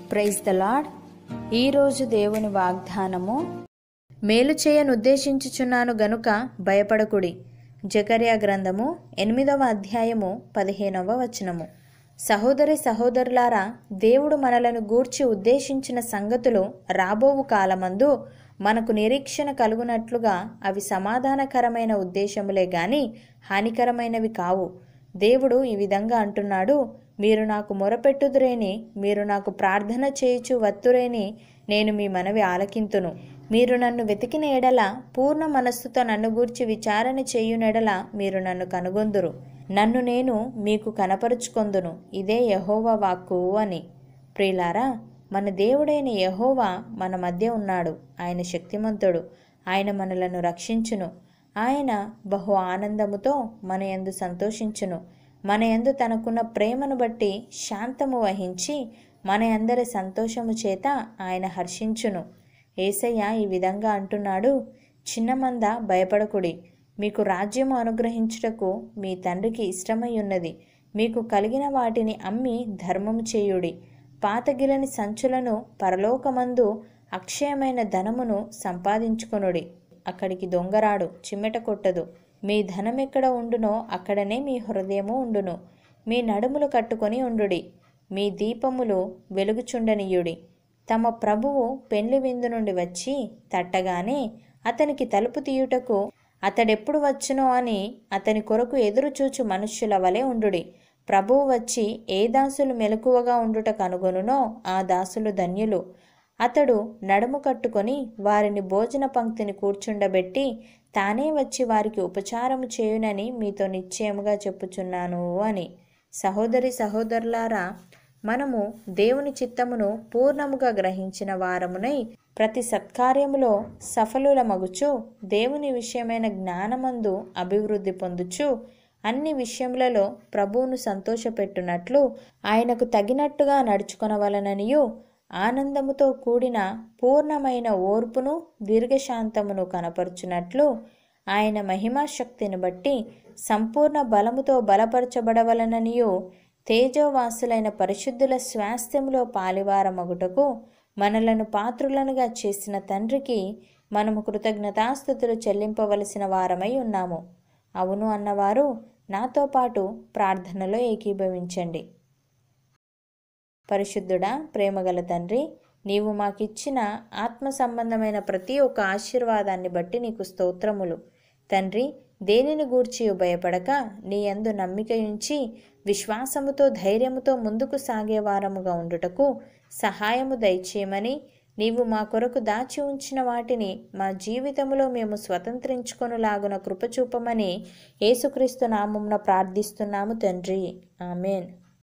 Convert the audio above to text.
praise the lord ఈరోజు దేవుని వాగ్దానము మేలు చేయను ఉద్దేశించుచున్నాను గనుక భయపడకుడి జకర్యా గ్రంథము ఎనిమిదవ అధ్యాయము పదిహేనవ వచనము సహోదరి సహోదరులారా దేవుడు మనలను గూర్చి ఉద్దేశించిన సంగతులు రాబోవు కాలమందు మనకు నిరీక్షణ కలుగునట్లుగా అవి సమాధానకరమైన ఉద్దేశములే గాని హానికరమైనవి కావు దేవుడు ఈ విధంగా అంటున్నాడు మీరు నాకు మొరపెట్టుదురేని మీరు నాకు ప్రార్థన చేయుచు వత్తురేని నేను మీ మనవి ఆలకింతును మీరు నన్ను వెతికిన ఎడల పూర్ణ మనస్సుతో నన్ను గూర్చి విచారణ చేయునెడల మీరు నన్ను కనుగొందురు నన్ను నేను మీకు కనపరుచుకొందును ఇదే యహోవా వాక్కు అని ప్రియులారా మన దేవుడైన యహోవా మన మధ్య ఉన్నాడు ఆయన శక్తిమంతుడు ఆయన మనలను రక్షించును ఆయన బహు ఆనందముతో మన యందు సంతోషించును మన యందు తనకున్న ప్రేమను బట్టి శాంతము వహించి మన అందరి సంతోషము చేత ఆయన హర్షించును ఏసయ్య ఈ విధంగా అంటున్నాడు చిన్నమంద భయపడకుడి మీకు రాజ్యము అనుగ్రహించుటకు మీ తండ్రికి ఇష్టమై ఉన్నది మీకు కలిగిన వాటిని అమ్మి ధర్మము చేయుడి పాతగిలని సంచులను పరలోకమందు అక్షయమైన ధనమును సంపాదించుకొనుడి అక్కడికి దొంగరాడు చిమ్మెట కొట్టదు మీ ధనం ఎక్కడ ఉండునో అక్కడనే మీ హృదయము ఉండును మీ నడుములు కట్టుకొని ఉండుడి మీ దీపములు వెలుగుచుండనీయుడి తమ ప్రభువు పెళ్లి విందు నుండి వచ్చి తట్టగానే అతనికి తలుపు తీయుటకు అతడెప్పుడు వచ్చునో అని అతని కొరకు ఎదురుచూచు మనుష్యుల వలె ఉండుడి ప్రభువు వచ్చి ఏ దాసులు మెలకువగా ఉండుట కనుగొనునో ఆ దాసులు ధన్యులు అతడు నడుము కట్టుకొని వారిని భోజన పంక్తిని కూర్చుండబెట్టి తానే వచ్చి వారికి ఉపచారము చేయునని మీతో నిశ్చయముగా చెప్పుచున్నాను అని సహోదరి సహోదరులారా మనము దేవుని చిత్తమును పూర్ణముగా గ్రహించిన వారమునై ప్రతి సత్కార్యములో సఫలులమగుచు దేవుని విషయమైన జ్ఞానమందు అభివృద్ధి పొందుచు అన్ని విషయములలో ప్రభువును సంతోషపెట్టునట్లు ఆయనకు తగినట్టుగా నడుచుకొనవలననియు ఆనందముతో కూడిన పూర్ణమైన ఓర్పును దీర్ఘశాంతమును కనపరుచునట్లు ఆయన మహిమా శక్తిని బట్టి సంపూర్ణ బలముతో బలపరచబడవలననియు తేజోవాసులైన పరిశుద్ధుల స్వాస్థ్యములో పాలివారమగుటకు మనలను పాత్రులనుగా చేసిన తండ్రికి మనము కృతజ్ఞతాస్థుతులు చెల్లింపవలసిన వారమై ఉన్నాము అవును అన్నవారు నాతో పాటు ప్రార్థనలో ఏకీభవించండి పరిశుద్ధుడా ప్రేమగల తండ్రి నీవు మాకిచ్చిన ఆత్మ సంబంధమైన ప్రతి ఒక్క ఆశీర్వాదాన్ని బట్టి నీకు స్తోత్రములు తండ్రి దేనిని గూర్చి భయపడక నీ యందు నమ్మిక ఉంచి విశ్వాసముతో ధైర్యముతో ముందుకు సాగే వారముగా ఉండుటకు సహాయము దయచేయమని నీవు మా కొరకు దాచి ఉంచిన వాటిని మా జీవితంలో మేము స్వతంత్రించుకొనులాగున కృపచూపమని యేసుక్రీస్తు నామమున ప్రార్థిస్తున్నాము తండ్రి ఆమెన్